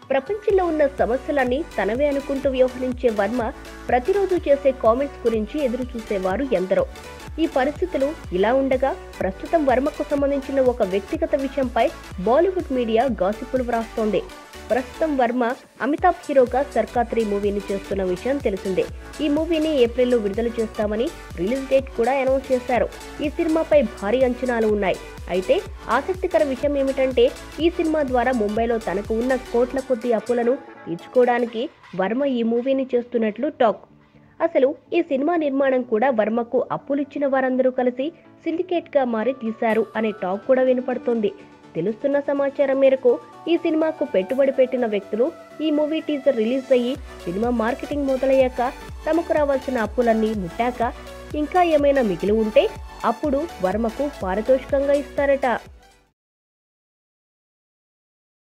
ప్రపంచంలో ఉన్న సమస్యలన్నీ తనవే అనుకుంటూ వ్యవహరించే వర్మ ప్రతిరోజు చేసే కామెంట్స్ గురించి ఎదురు చూసేవారు ఎందరో ఈ పరిస్థితులు ఇలా ఉండగా ప్రస్తుతం వర్మకు సంబంధించిన ఒక వ్యక్తిగత విషయంపై బాలీవుడ్ మీడియా గాసిపులు వ్రాస్తోంది ప్రస్తుతం వర్మ అమితాబ్ హీరోగా సర్కార్ త్రీ మూవీని చేస్తున్న విషయం తెలిసిందే ఈ మూవీని ఏప్రిల్లో విడుదల చేస్తామని రిలీజ్ డేట్ కూడా అనౌన్స్ చేశారు ఈ సినిమాపై భారీ అంచనాలు ఉన్నాయి అయితే ఆసక్తికర విషయం ఏమిటంటే ఈ సినిమా ద్వారా ముంబైలో తనకు ఉన్న కోట్ల కొద్ది అప్పులను తీర్చుకోవడానికి వర్మ ఈ మూవీని చేస్తున్నట్లు టాక్ అసలు ఈ సినిమా నిర్మాణం కూడా వర్మకు అప్పులిచ్చిన వారందరూ కలిసి సిండికేట్ గా మారి తీశారు అనే టాక్ కూడా వినపడుతోంది తెలుస్తున్న సమాచారం మేరకు ఈ సినిమాకు పెట్టుబడి పెట్టిన వ్యక్తులు ఈ మూవీ టీజర్ రిలీజ్ అయ్యి సినిమా మార్కెటింగ్ మొదలయ్యాక తమకు రావాల్సిన అప్పులన్నీ ముట్టాక ఇంకా ఏమైనా మిగిలి ఉంటే అప్పుడు వర్మకు పారితోషికంగా ఇస్తారట